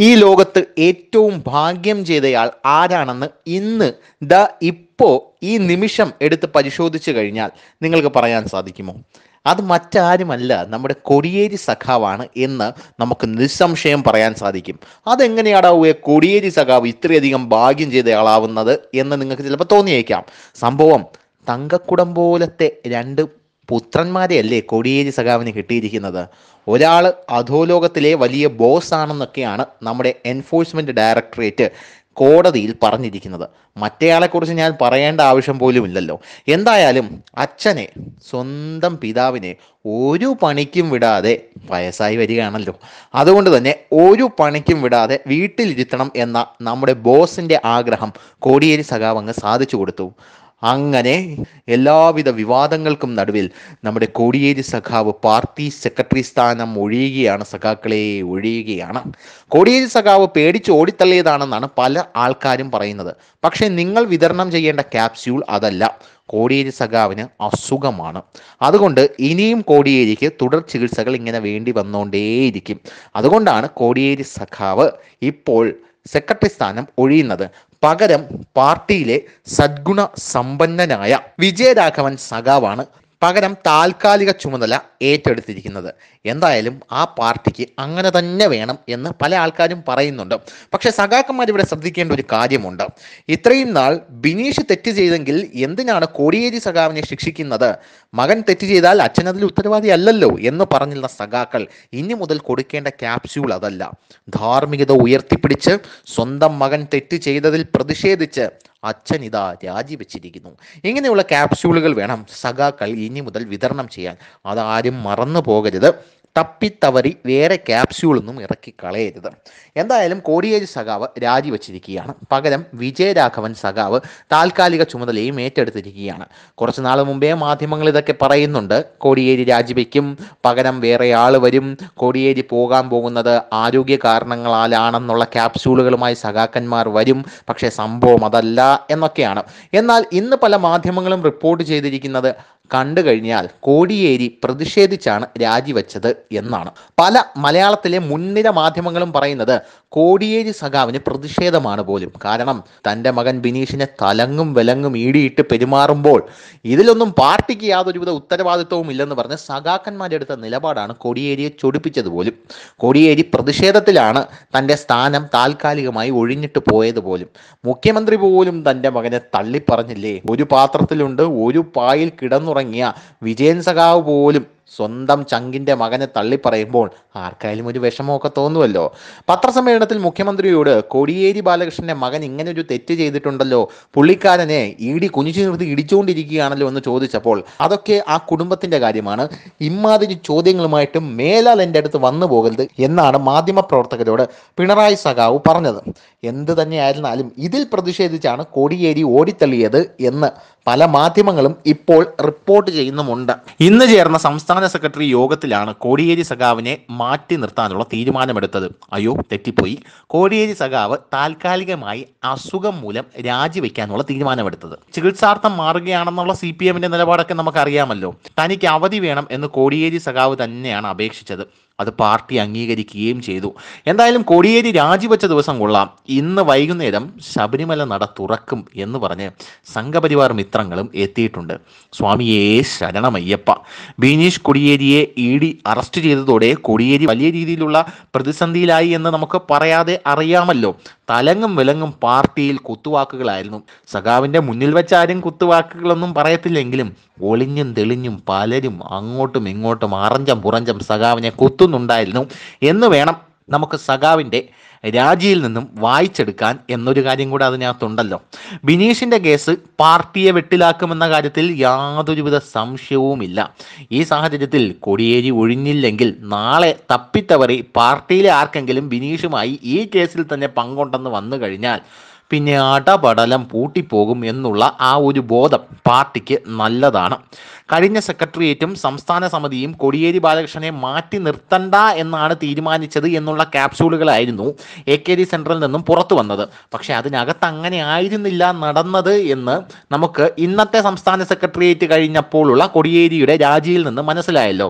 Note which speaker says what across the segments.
Speaker 1: ഈ ലോകത്ത് ഏറ്റവും ഭാഗ്യം ചെയ്തയാൾ ആരാണെന്ന് ഇന്ന് ദ ഇപ്പോ ഈ നിമിഷം എടുത്ത് പരിശോധിച്ചു കഴിഞ്ഞാൽ നിങ്ങൾക്ക് പറയാൻ സാധിക്കുമോ അത് മറ്റാരുമല്ല നമ്മുടെ കൊടിയേരി സഖാവാണ് എന്ന് നമുക്ക് നിസ്സംശയം പറയാൻ സാധിക്കും അതെങ്ങനെയാടാവുക കൊടിയേരി സഖാവ് ഇത്രയധികം ഭാഗ്യം ചെയ്തയാളാവുന്നത് എന്ന് നിങ്ങൾക്ക് ചിലപ്പോൾ തോന്നിയേക്കാം സംഭവം തങ്കക്കുടം പോലത്തെ രണ്ട് പുത്രന്മാരെയല്ലേ കൊടിയേരി സഖാവിന് കിട്ടിയിരിക്കുന്നത് ഒരാൾ അധോലോകത്തിലെ വലിയ ബോസ് ആണെന്നൊക്കെയാണ് നമ്മുടെ എൻഫോഴ്സ്മെന്റ് ഡയറക്ടറേറ്റ് കോടതിയിൽ പറഞ്ഞിരിക്കുന്നത് മറ്റേയാളെക്കുറിച്ച് ഞാൻ പറയേണ്ട ആവശ്യം പോലും ഇല്ലല്ലോ എന്തായാലും അച്ഛനെ സ്വന്തം പിതാവിനെ ഒരു പണിക്കും വിടാതെ വയസ്സായി വരികയാണല്ലോ അതുകൊണ്ട് തന്നെ ഒരു പണിക്കും വിടാതെ വീട്ടിലിരുത്തണം എന്ന നമ്മുടെ ബോസിന്റെ ആഗ്രഹം കോടിയേരി സഖാവ് അങ്ങ് സാധിച്ചു കൊടുത്തു അങ്ങനെ എല്ലാവിധ വിവാദങ്ങൾക്കും നടുവിൽ നമ്മുടെ കോടിയേരി സഖാവ് പാർട്ടി സെക്രട്ടറി സ്ഥാനം ഒഴിയുകയാണ് സഖാക്കളെ ഒഴിയുകയാണ് കോടിയേരി സഖാവ് പേടിച്ച് ഓടിത്തള്ളിയതാണെന്നാണ് പല ആൾക്കാരും പറയുന്നത് പക്ഷേ നിങ്ങൾ വിതരണം ചെയ്യേണ്ട ക്യാപ്സ്യൂൾ അതല്ല കോടിയേരി സഖാവിന് അസുഖമാണ് അതുകൊണ്ട് ഇനിയും കോടിയേരിക്ക് തുടർ ചികിത്സകൾ ഇങ്ങനെ വേണ്ടി വന്നുകൊണ്ടേയിരിക്കും അതുകൊണ്ടാണ് കോടിയേരി സഖാവ് ഇപ്പോൾ സെക്രട്ടറി സ്ഥാനം ഒഴിയുന്നത് പകരം പാർട്ടിയിലെ സദ്ഗുണ സമ്പന്നനായ വിജയരാഘവൻ സഖാവാണ് പകരം താൽക്കാലിക ചുമതല ഏറ്റെടുത്തിരിക്കുന്നത് എന്തായാലും ആ പാർട്ടിക്ക് അങ്ങനെ തന്നെ വേണം എന്ന് പല ആൾക്കാരും പറയുന്നുണ്ട് പക്ഷെ സഖാക്കന്മാർ ഇവിടെ ശ്രദ്ധിക്കേണ്ട ഒരു കാര്യമുണ്ട് ഇത്രയും നാൾ ബിനീഷ് തെറ്റ് ചെയ്തെങ്കിൽ എന്തിനാണ് കോടിയേരി സഖാവിനെ ശിക്ഷിക്കുന്നത് മകൻ തെറ്റ് ചെയ്താൽ അച്ഛൻ അതിൽ ഉത്തരവാദി അല്ലല്ലോ എന്ന് പറഞ്ഞിരുന്ന സഖാക്കൾ ഇനി മുതൽ കൊടുക്കേണ്ട ക്യാപ്സ്യൂൾ അതല്ല ധാർമ്മികത ഉയർത്തിപ്പിടിച്ച് സ്വന്തം മകൻ തെറ്റ് ചെയ്തതിൽ പ്രതിഷേധിച്ച് അച്ഛൻ ഇതാ രാജിവെച്ചിരിക്കുന്നു ഇങ്ങനെയുള്ള ക്യാപ്സ്യൂളുകൾ വേണം സഖാക്കൾ ഇനി മുതൽ വിതരണം ചെയ്യാൻ അതാരും മറന്നു പോകരുത് തപ്പിത്തവറി വേറെ ക്യാപ്സ്യൂളൊന്നും ഇറക്കി കളയരുത് എന്തായാലും കോടിയേരി സഖാവ് രാജിവെച്ചിരിക്കുകയാണ് പകരം വിജയരാഘവൻ സഖാവ് താൽക്കാലിക ചുമതലയും ഏറ്റെടുത്തിരിക്കുകയാണ് കുറച്ച് നാൾ മുമ്പേ മാധ്യമങ്ങൾ ഇതൊക്കെ പറയുന്നുണ്ട് കോടിയേരി രാജിവെക്കും പകരം വേറെ ആൾ വരും കോടിയേരി പോകാൻ പോകുന്നത് ആരോഗ്യ കാരണങ്ങളാലാണെന്നുള്ള ക്യാപ്സ്യൂളുകളുമായി സഖാക്കന്മാർ വരും പക്ഷേ സംഭവം അതല്ല എന്നൊക്കെയാണ് എന്നാൽ ഇന്ന് പല മാധ്യമങ്ങളും റിപ്പോർട്ട് ചെയ്തിരിക്കുന്നത് കണ്ടു കഴിഞ്ഞാൽ കോടിയേരി പ്രതിഷേധിച്ചാണ് രാജിവെച്ചത് എന്നാണ് പല മലയാളത്തിലെ മുൻനിര മാധ്യമങ്ങളും പറയുന്നത് കോടിയേരി സഖാവിന് പ്രതിഷേധമാണ് പോലും കാരണം തൻ്റെ മകൻ ബിനീഷിനെ തലങ്ങും വിലങ്ങും ഈടിയിട്ട് പെരുമാറുമ്പോൾ ഇതിലൊന്നും പാർട്ടിക്ക് യാതൊരുവിധ ഉത്തരവാദിത്വവും ഇല്ലെന്ന് പറഞ്ഞ് സഖാക്കന്മാരെടുത്ത നിലപാടാണ് കോടിയേരിയെ ചൊടിപ്പിച്ചത് പോലും കോടിയേരി പ്രതിഷേധത്തിലാണ് തൻ്റെ സ്ഥാനം താൽക്കാലികമായി ഒഴിഞ്ഞിട്ട് പോയത് പോലും മുഖ്യമന്ത്രി പോലും തൻ്റെ മകനെ തള്ളിപ്പറഞ്ഞില്ലേ ഒരു പാത്രത്തിലുണ്ട് ഒരു പായിൽ കിടന്നുറങ്ങിയ വിജയൻ സഖാവ് പോലും സ്വന്തം ചങ്കിന്റെ മകനെ തള്ളിപ്പറയുമ്പോൾ ആർക്കായാലും ഒരു വിഷമമൊക്കെ തോന്നുമല്ലോ പത്രസമ്മേളനത്തിൽ മുഖ്യമന്ത്രിയോട് കോടിയേരി ബാലകൃഷ്ണന്റെ മകൻ ഇങ്ങനെ ഒരു തെറ്റ് ചെയ്തിട്ടുണ്ടല്ലോ പുള്ളിക്കാരനെ ഈടി കുനിച്ചു നിർത്തി ഇടിച്ചുകൊണ്ടിരിക്കുകയാണല്ലോ എന്ന് ചോദിച്ചപ്പോൾ അതൊക്കെ ആ കുടുംബത്തിന്റെ കാര്യമാണ് ഇമാതിരി ചോദ്യങ്ങളുമായിട്ട് മേലാൽ എൻ്റെ അടുത്ത് വന്നു പോകരുത് എന്നാണ് മാധ്യമപ്രവർത്തകരോട് പിണറായി സഖാവ് പറഞ്ഞത് എന്ത് തന്നെയായിരുന്നാലും ഇതിൽ പ്രതിഷേധിച്ചാണ് കോടിയേരി ഓടിത്തള്ളിയത് എന്ന് പല മാധ്യമങ്ങളും ഇപ്പോൾ റിപ്പോർട്ട് ചെയ്യുന്നുമുണ്ട് ഇന്ന് ചേർന്ന സംസ്ഥാന സെക്രട്ടറി യോഗത്തിലാണ് കോടിയേരി സഖാവിനെ മാറ്റി നിർത്താനുള്ള തീരുമാനമെടുത്തത് അയ്യോ തെറ്റിപ്പോയി കോടിയേരി സഖാവ് താൽക്കാലികമായി അസുഖം മൂലം രാജിവെക്കാനുള്ള തീരുമാനമെടുത്തത് ചികിത്സാർത്ഥം മാറുകയാണെന്നുള്ള സി പി എമ്മിന്റെ നിലപാടൊക്കെ നമുക്കറിയാമല്ലോ തനിക്ക് അവധി വേണം എന്ന് കോടിയേരി സഖാവ് തന്നെയാണ് അപേക്ഷിച്ചത് അത് പാർട്ടി അംഗീകരിക്കുകയും ചെയ്തു എന്തായാലും കോടിയേരി രാജിവെച്ച ദിവസം കൊള്ളാം ഇന്ന് വൈകുന്നേരം ശബരിമല നട തുറക്കും എന്ന് പറഞ്ഞ് സംഘപരിവാർ മിത്രങ്ങളും എത്തിയിട്ടുണ്ട് സ്വാമിയേ ശരണമയ്യപ്പ ബീനീഷ് കൊടിയേരിയെ ഇ ഡി അറസ്റ്റ് ചെയ്തതോടെ കൊടിയേരി വലിയ രീതിയിലുള്ള പ്രതിസന്ധിയിലായി എന്ന് നമുക്ക് പറയാതെ അറിയാമല്ലോ തലങ്ങും വിലങ്ങും പാർട്ടിയിൽ കുത്തുവാക്കുകളായിരുന്നു സഖാവിന്റെ മുന്നിൽ വെച്ചാരും കുത്തുവാക്കുകളൊന്നും പറയത്തില്ലെങ്കിലും ഒളിഞ്ഞും തെളിഞ്ഞും പലരും അങ്ങോട്ടും ഇങ്ങോട്ടും അറഞ്ചം പുറഞ്ചം സഖാവിനെ കുത്തുന്നുണ്ടായിരുന്നു എന്ന് വേണം നമുക്ക് സഖാവിൻ്റെ രാജിയിൽ നിന്നും വായിച്ചെടുക്കാൻ എന്നൊരു കാര്യം കൂടെ അതിനകത്തുണ്ടല്ലോ ബിനീഷിന്റെ കേസ് പാർട്ടിയെ വെട്ടിലാക്കുമെന്ന കാര്യത്തിൽ യാതൊരുവിധ സംശയവുമില്ല ഈ സാഹചര്യത്തിൽ കൊടിയേരി ഒഴിഞ്ഞില്ലെങ്കിൽ നാളെ തപ്പിത്തവറി പാർട്ടിയിലെ ആർക്കെങ്കിലും ബിനീഷുമായി ഈ കേസിൽ തന്നെ പങ്കുണ്ടെന്ന് വന്നു കഴിഞ്ഞാൽ പിന്നെ അടപടലം പൂട്ടിപ്പോകും എന്നുള്ള ആ ഒരു ബോധം പാർട്ടിക്ക് നല്ലതാണ് കഴിഞ്ഞ സെക്രട്ടേറിയറ്റും സംസ്ഥാന സമിതിയും കോടിയേരി ബാലകൃഷ്ണനെ മാറ്റി നിർത്തണ്ട എന്നാണ് തീരുമാനിച്ചത് എന്നുള്ള ക്യാപ്സ്യൂളുകളായിരുന്നു എ കെ ഡി സെൻറ്ററിൽ നിന്നും പുറത്തു വന്നത് പക്ഷേ അതിനകത്ത് അങ്ങനെ ആയിരുന്നില്ല നടന്നത് എന്ന് നമുക്ക് ഇന്നത്തെ സംസ്ഥാന സെക്രട്ടേറിയറ്റ് കഴിഞ്ഞപ്പോഴുള്ള കോടിയേരിയുടെ രാജിയിൽ നിന്ന് മനസ്സിലായല്ലോ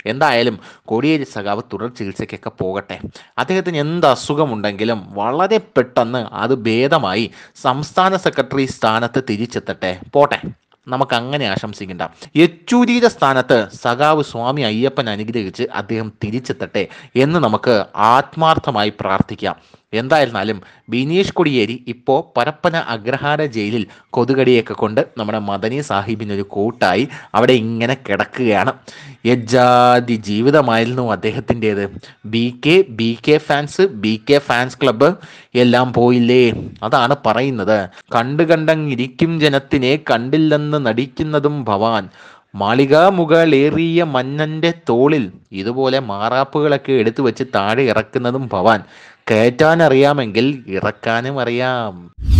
Speaker 1: എന്തായാലും കോടിയേരി സഖാവ് തുടർ ചികിത്സയ്ക്കൊക്കെ പോകട്ടെ അദ്ദേഹത്തിന് എന്ത് അസുഖമുണ്ടെങ്കിലും വളരെ പെട്ടെന്ന് അത് ഭേദമായി സംസ്ഥാന സെക്രട്ടറി സ്ഥാനത്ത് തിരിച്ചെത്തട്ടെ പോട്ടെ നമുക്ക് അങ്ങനെ ആശംസിക്കണ്ട യെച്ചൂരിയുടെ സ്ഥാനത്ത് സഖാവ് സ്വാമി അയ്യപ്പൻ അനുഗ്രഹിച്ച് അദ്ദേഹം തിരിച്ചെത്തട്ടെ എന്ന് നമുക്ക് ആത്മാർത്ഥമായി പ്രാർത്ഥിക്കാം എന്തായിരുന്നാലും ബിനീഷ് കൊടിയേരി ഇപ്പോൾ പരപ്പന അഗ്രഹാര ജയിലിൽ കൊതുകടിയൊക്കെ കൊണ്ട് നമ്മുടെ മദനി സാഹിബിനൊരു കൂട്ടായി അവിടെ ഇങ്ങനെ കിടക്കുകയാണ് യജാതി ജീവിതമായിരുന്നു അദ്ദേഹത്തിൻ്റെത് B K B K fans B K fans club എല്ലാം പോയില്ലേ അതാണ് പറയുന്നത് കണ്ടു കണ്ടങ്ങിരിക്കും ജനത്തിനെ കണ്ടില്ലെന്ന് നടിക്കുന്നതും ഭവാൻ മാളിക മുകളേറിയ മന്നന്റെ തോളിൽ ഇതുപോലെ മാറാപ്പുകളൊക്കെ എടുത്തു വെച്ച് താഴെ ഇറക്കുന്നതും ഭവാൻ കയറ്റാൻ അറിയാമെങ്കിൽ ഇറക്കാനും അറിയാം